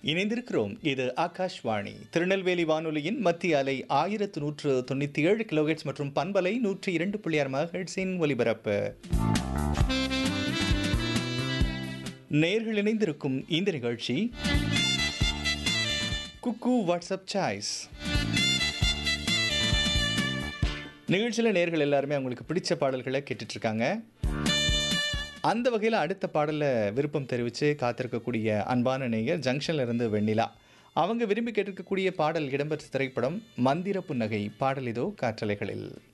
இணைந்திருக்கிறோம் இது ஆகாஷ்வாணி திருநெல்வேலி வானொலியின் மத்திய அலை ஆயிரத்து நூற்று தொண்ணூற்றி ஏழு கிலோஹெட்ஸ் மற்றும் பண்பலை நூற்றி இரண்டு புள்ளி ஆறு மகஹெட்ஸின் ஒலிபரப்பு நேர்கள் இணைந்திருக்கும் இந்த நிகழ்ச்சி குக்கு வாட்ஸ்அப் சாய்ஸ் நிகழ்ச்சியில் நேர்கள் எல்லாருமே அவங்களுக்கு பிடிச்ச பாடல்களை கேட்டுட்டு இருக்காங்க அந்த வகையில் அடுத்த பாடலில் விருப்பம் தெரிவித்து காத்திருக்கக்கூடிய அன்பான நேயர் ஜங்ஷன்ல இருந்து வெண்ணிலா அவங்க விரும்பி கேட்டிருக்கக்கூடிய பாடல் இடம்பெற்ற திரைப்படம் மந்திர புன்னகை பாடல் இதோ காற்றலைகளில்